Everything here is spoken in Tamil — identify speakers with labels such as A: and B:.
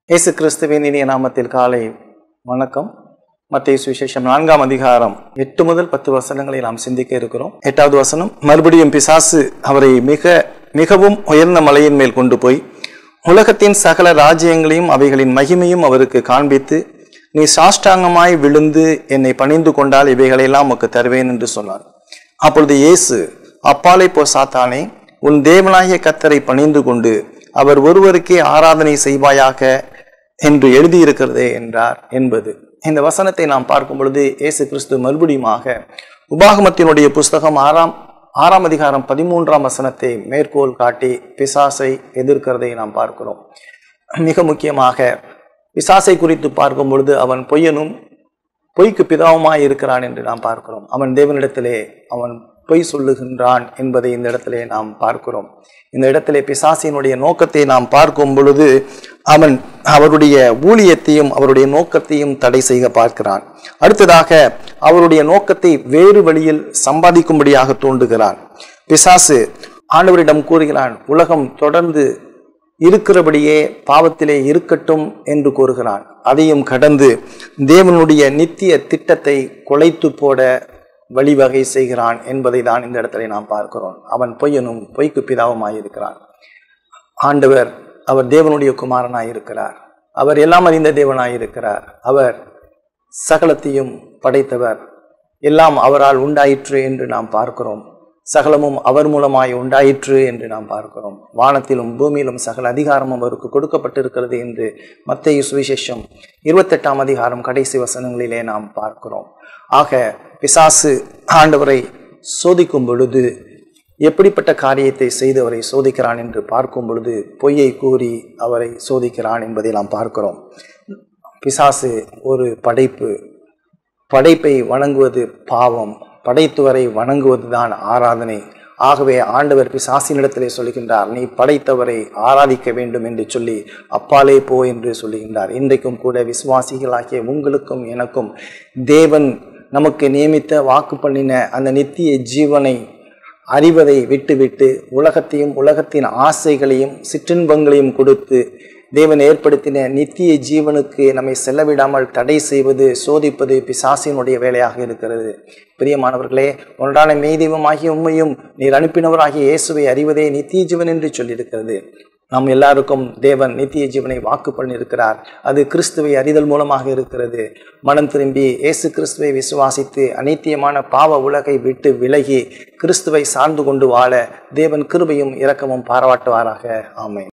A: இயேசு கிறிஸ்துவின் இனிய நாமத்தில் காலை வணக்கம் மத்திய சுவிசேஷம் நான்காம் அதிகாரம் எட்டு முதல் பத்து வசனங்களை நாம் சிந்திக்க இருக்கிறோம் எட்டாவது வசனம் மறுபடியும் பிசாசு அவரை மிக மிகவும் உயர்ந்த மலையின் மேல் கொண்டு போய் உலகத்தின் சகல ராஜ்யங்களையும் அவைகளின் மகிமையும் அவருக்கு காண்பித்து நீ சாஷ்டாங்கமாய் விழுந்து என்னை பணிந்து கொண்டால் இவைகளெல்லாம் உமக்கு தருவேன் என்று சொன்னார் அப்பொழுது இயேசு அப்பாலை போ சாத்தானே உன் தேவனாகிய கத்தரை பணிந்து கொண்டு அவர் ஒருவருக்கே ஆராதனை செய்வாயாக என்று எழுதியிருக்கிறதே என்றார் என்பது இந்த வசனத்தை நாம் பார்க்கும் பொழுது இயேசு கிறிஸ்து மறுபடியுமாக உபாகமத்தினுடைய புஸ்தகம் ஆறாம் ஆறாம் அதிகாரம் பதிமூன்றாம் வசனத்தை மேற்கோள் காட்டி பிசாசை எதிர்க்கிறதை நாம் பார்க்கிறோம் மிக முக்கியமாக பிசாசை குறித்து பார்க்கும் பொழுது அவன் பொய்யனும் பொய்க்கு பிதாவுமாய் இருக்கிறான் என்று நாம் பார்க்கிறோம் அவன் தேவனிடத்திலே அவன் பொய் சொல்லுகின்றான் என்பதை இந்த இடத்திலே நாம் பார்க்கிறோம் இந்த இடத்திலே பிசாசினுடைய நோக்கத்தை நாம் பார்க்கும் பொழுது அவன் அவருடைய ஊழியத்தையும் அவருடைய நோக்கத்தையும் தடை செய்ய பார்க்கிறான் அடுத்ததாக அவருடைய நோக்கத்தை வேறு வழியில் சம்பாதிக்கும்படியாக தூண்டுகிறான் பிசாசு ஆண்டவரிடம் கூறுகிறான் உலகம் தொடர்ந்து இருக்கிறபடியே பாவத்திலே இருக்கட்டும் என்று கூறுகிறான் அதையும் கடந்து தேவனுடைய நித்திய திட்டத்தை குலைத்து போட வழிவகை செய்கிறான் என்பதை தான் இந்த இடத்துல நாம் பார்க்கிறோம் அவன் பொய்யனும் பொய்க்கு பிதாவுமாயிருக்கிறான் ஆண்டவர் அவர் தேவனுடைய குமாரனாயிருக்கிறார் அவர் எல்லாம் அறிந்த தேவனாயிருக்கிறார் அவர் சகலத்தையும் படைத்தவர் எல்லாம் அவரால் உண்டாயிற்று என்று நாம் பார்க்கிறோம் சகலமும் அவர் மூலமாய் உண்டாயிற்று என்று நாம் பார்க்கிறோம் வானத்திலும் பூமியிலும் சகல அதிகாரமும் அவருக்கு கொடுக்கப்பட்டிருக்கிறது என்று மத்திய சுவிசேஷம் இருபத்தெட்டாம் அதிகாரம் கடைசி வசனங்களிலே நாம் பார்க்கிறோம் ஆக பிசாசு ஆண்டவரை சோதிக்கும் பொழுது எப்படிப்பட்ட காரியத்தை செய்து அவரை சோதிக்கிறான் என்று பார்க்கும் பொழுது பொய்யை கூறி அவரை சோதிக்கிறான் என்பதை நாம் பார்க்கிறோம் பிசாசு ஒரு படைப்பு படைப்பை வணங்குவது பாவம் படைத்தவரை வணங்குவதுதான் ஆராதனை ஆகவே ஆண்டவர் பிசாசினிடத்திலே சொல்லுகின்றார் நீ படைத்தவரை ஆராதிக்க வேண்டும் என்று சொல்லி அப்பாலே போ என்று சொல்லுகின்றார் இன்றைக்கும் கூட விசுவாசிகளாகிய உங்களுக்கும் எனக்கும் தேவன் நமக்கு நியமித்த வாக்கு பண்ணின அந்த நித்திய ஜீவனை அறிவதை விட்டுவிட்டு உலகத்தையும் உலகத்தின் ஆசைகளையும் சிற்றின்பங்களையும் கொடுத்து தேவன் ஏற்படுத்தின நித்திய ஜீவனுக்கு நம்மை செல்லவிடாமல் தடை செய்வது சோதிப்பது பிசாசினுடைய வேலையாக இருக்கிறது பிரியமானவர்களே ஒன்றான மெய்தெய்வமாகிய உண்மையும் நீர் அனுப்பினவராகிய இயேசுவை அறிவதே நித்திய ஜீவன் என்று சொல்லியிருக்கிறது நம் எல்லாருக்கும் தேவன் நித்திய ஜீவனை வாக்கு பண்ணியிருக்கிறார் அது கிறிஸ்துவை அறிதல் மூலமாக இருக்கிறது மனம் திரும்பி இயேசு கிறிஸ்துவை விசுவாசித்து அநித்தியமான பாவ உலகை விட்டு விலகி கிறிஸ்துவை சார்ந்து கொண்டு வாழ தேவன் கிருபையும் இரக்கமும் பாராட்டுவாராக ஆமை